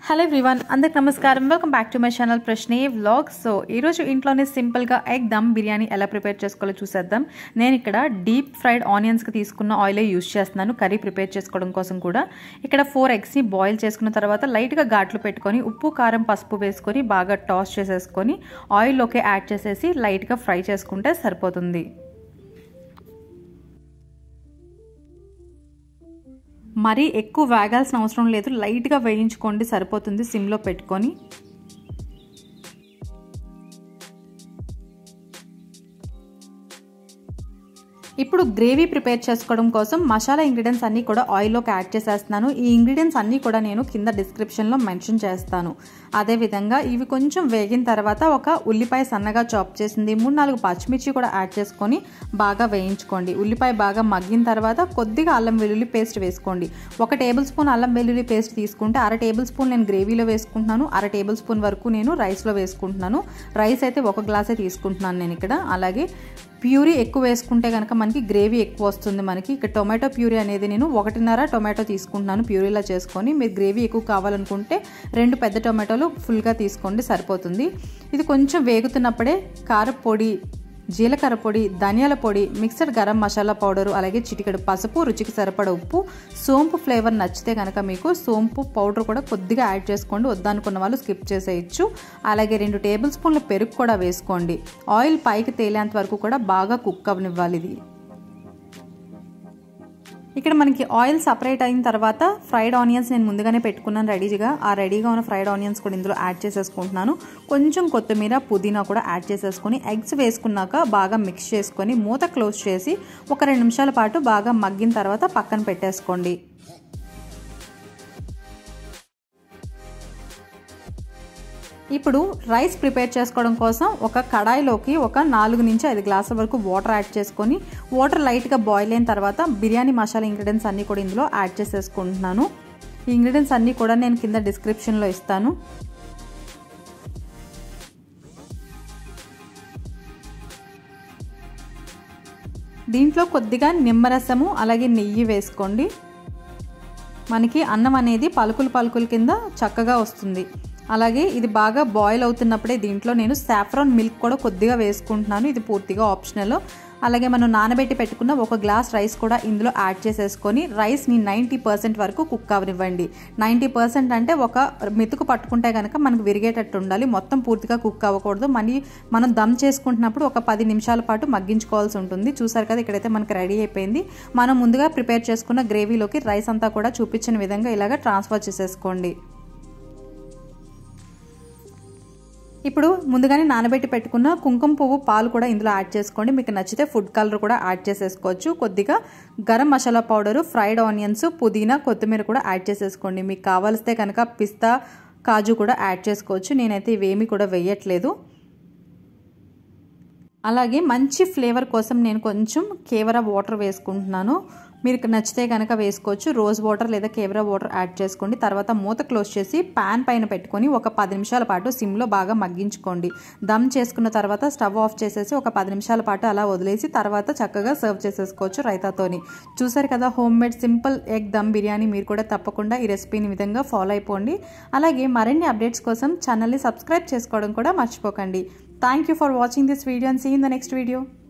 hello everyone అందరికి నమస్కారం welcome back to my channel Prashne vlog so ఈరోజు ఇంట్లోనే సింపుల్గా ఎగ్ దమ్ బిర్యానీ ఎలా ప్రిపేర్ చేసుకోవాలో చూసేద్దాం నేను ఇక్కడ డీప్ ఫ్రైడ్ ఆనియన్స్కి తీసుకున్న ఆయిలే యూస్ చేస్తున్నాను కర్రీ ప్రిపేర్ చేసుకోవడం కోసం కూడా ఇక్కడ ఫోర్ ఎగ్స్ని బాయిల్ చేసుకున్న తర్వాత లైట్గా ఘాట్లు పెట్టుకొని ఉప్పు కారం పసుపు వేసుకొని బాగా టాస్ చేసేసుకొని ఆయిల్లోకి యాడ్ చేసేసి లైట్గా ఫ్రై చేసుకుంటే సరిపోతుంది మరీ ఎక్కువ వేగాల్సిన అవసరం లేదు లైట్గా వేయించుకోండి సరిపోతుంది సిమ్లో పెట్టుకొని ఇప్పుడు గ్రేవీ ప్రిపేర్ చేసుకోవడం కోసం మసాలా ఇంగ్రీడియంట్స్ అన్నీ కూడా ఆయిల్లోకి యాడ్ చేసేస్తున్నాను ఈ ఇంగ్రీడియంట్స్ అన్నీ కూడా నేను కింద డిస్క్రిప్షన్లో మెన్షన్ చేస్తాను అదేవిధంగా ఇవి కొంచెం వేగిన తర్వాత ఒక ఉల్లిపాయ సన్నగా చాప్ చేసింది మూడు నాలుగు పచ్చిమిర్చి కూడా యాడ్ చేసుకొని బాగా వేయించుకోండి ఉల్లిపాయ బాగా మగ్గిన తర్వాత కొద్దిగా అల్లం వెల్లుల్లి పేస్ట్ వేసుకోండి ఒక టేబుల్ స్పూన్ అల్లం వెల్లుల్లి పేస్ట్ తీసుకుంటే అర టేబుల్ స్పూన్ నేను గ్రేవీలో వేసుకుంటున్నాను అర టేబుల్ స్పూన్ వరకు నేను రైస్లో వేసుకుంటున్నాను రైస్ అయితే ఒక గ్లాసే తీసుకుంటున్నాను నేను ఇక్కడ అలాగే ప్యూరీ ఎక్కువ వేసుకుంటే కనుక మనకి గ్రేవీ ఎక్కువ వస్తుంది మనకి ఇక్కడ టొమాటో ప్యూరీ అనేది నేను ఒకటిన్నర టొమాటో తీసుకుంటున్నాను ప్యూరీలా చేసుకొని మీరు గ్రేవీ ఎక్కువ కావాలనుకుంటే రెండు పెద్ద టొమాటోలు ఫుల్గా తీసుకోండి సరిపోతుంది ఇది కొంచెం వేగుతున్నప్పుడే కారపొడి జీలకర్ర పొడి ధనియాల పొడి మిక్సడ్ గరం మసాలా పౌడరు అలాగే చిటికెడు పసుపు రుచికి సరిపడ ఉప్పు సోంపు ఫ్లేవర్ నచ్చితే కనుక మీకు సోంపు పౌడర్ కూడా కొద్దిగా యాడ్ చేసుకోండి వద్దనుకున్న వాళ్ళు స్కిప్ చేసేయచ్చు అలాగే రెండు టేబుల్ స్పూన్ల పెరుగు కూడా వేసుకోండి ఆయిల్ పైకి తేలేంత వరకు కూడా బాగా కుక్ అవనివ్వాలి ఇది ఇక్కడ మనకి ఆయిల్ సపరేట్ అయిన తర్వాత ఫ్రైడ్ ఆనియన్స్ నేను ముందుగానే పెట్టుకున్నాను రెడీగా ఆ రెడీగా ఉన్న ఫ్రైడ్ ఆనియన్స్ కూడా ఇందులో యాడ్ చేసేసుకుంటున్నాను కొంచెం కొత్తిమీర పుదీనా కూడా యాడ్ చేసేసుకొని ఎగ్స్ వేసుకున్నాక బాగా మిక్స్ చేసుకొని మూత క్లోజ్ చేసి ఒక రెండు నిమిషాల పాటు బాగా మగ్గిన తర్వాత పక్కన పెట్టేసుకోండి ఇప్పుడు రైస్ ప్రిపేర్ చేసుకోవడం కోసం ఒక కడాయిలోకి ఒక నాలుగు నుంచి ఐదు గ్లాసుల వరకు వాటర్ యాడ్ చేసుకొని వాటర్ లైట్గా బాయిల్ అయిన తర్వాత బిర్యానీ మసాలా ఇంగ్రీడియంట్స్ అన్నీ కూడా ఇందులో యాడ్ చేసేసుకుంటున్నాను ఈ ఇంగ్రీడియంట్స్ అన్నీ కూడా నేను కింద డిస్క్రిప్షన్లో ఇస్తాను దీంట్లో కొద్దిగా నిమ్మరసము అలాగే నెయ్యి వేసుకోండి మనకి అన్నం అనేది పలుకులు పలుకుల కింద చక్కగా వస్తుంది అలాగే ఇది బాగా బాయిల్ అవుతున్నప్పుడే దీంట్లో నేను సాఫ్రాన్ మిల్క్ కూడా కొద్దిగా వేసుకుంటున్నాను ఇది పూర్తిగా ఆప్షనల్ అలాగే మనం నానబెట్టి పెట్టుకున్న ఒక గ్లాస్ రైస్ కూడా ఇందులో యాడ్ చేసేసుకొని రైస్ని నైంటీ పర్సెంట్ వరకు కుక్ అవనివ్వండి నైంటీ పర్సెంట్ అంటే ఒక మెతుకు పట్టుకుంటే కనుక మనకు విరిగేటట్టు ఉండాలి మొత్తం పూర్తిగా కుక్ అవ్వకూడదు మళ్ళీ మనం దమ్ చేసుకుంటున్నప్పుడు ఒక పది నిమిషాల పాటు మగ్గించుకోవాల్సి ఉంటుంది చూసారు కదా ఇక్కడైతే మనకు రెడీ అయిపోయింది మనం ముందుగా ప్రిపేర్ చేసుకున్న గ్రేవీలోకి రైస్ అంతా కూడా చూపించిన విధంగా ఇలాగ ట్రాన్స్ఫర్ చేసేసుకోండి ఇప్పుడు ముందుగానే నానబెట్టి పెట్టుకున్న కుంకుమ పువ్వు పాలు కూడా ఇందులో యాడ్ చేసుకోండి మీకు నచ్చితే ఫుడ్ కలర్ కూడా యాడ్ చేసేసుకోవచ్చు కొద్దిగా garam masala powder fried onions పుదీనా కొత్తిమీర కూడా యాడ్ చేసేసుకోండి మీకు కావాల్స్తే కనుక పిస్తా కాజు కూడా యాడ్ చేసుకోవచ్చు నేనైతే ఇవేమీ కూడా వేయట్లేదు అలాగే మంచి ఫ్లేవర్ కోసం నేను కొంచెం కేవర వాటర్ వేసుకుంటున్నాను మీరు నచ్చితే కనుక వేసుకోవచ్చు రోజ్ వాటర్ లేదా కేవరా వాటర్ యాడ్ చేసుకోండి తర్వాత మూత క్లోజ్ చేసి ప్యాన్ పైన పెట్టుకొని ఒక పది నిమిషాల పాటు సిమ్లో బాగా మగ్గించుకోండి దమ్ చేసుకున్న తర్వాత స్టవ్ ఆఫ్ చేసేసి ఒక పది నిమిషాల పాటు అలా వదిలేసి తర్వాత చక్కగా సర్వ్ చేసేసుకోవచ్చు రైతాతోని చూసారు కదా home made simple egg dum biryani మీరు కూడా తప్పకుండా ఈ రెసిపీని విధంగా ఫాలో అయిపోండి అలాగే మరిన్ని అప్డేట్స్ కోసం ఛానల్ని సబ్స్క్రైబ్ చేసుకోవడం కూడా మర్చిపోకండి thank you for watching this video and see in the next video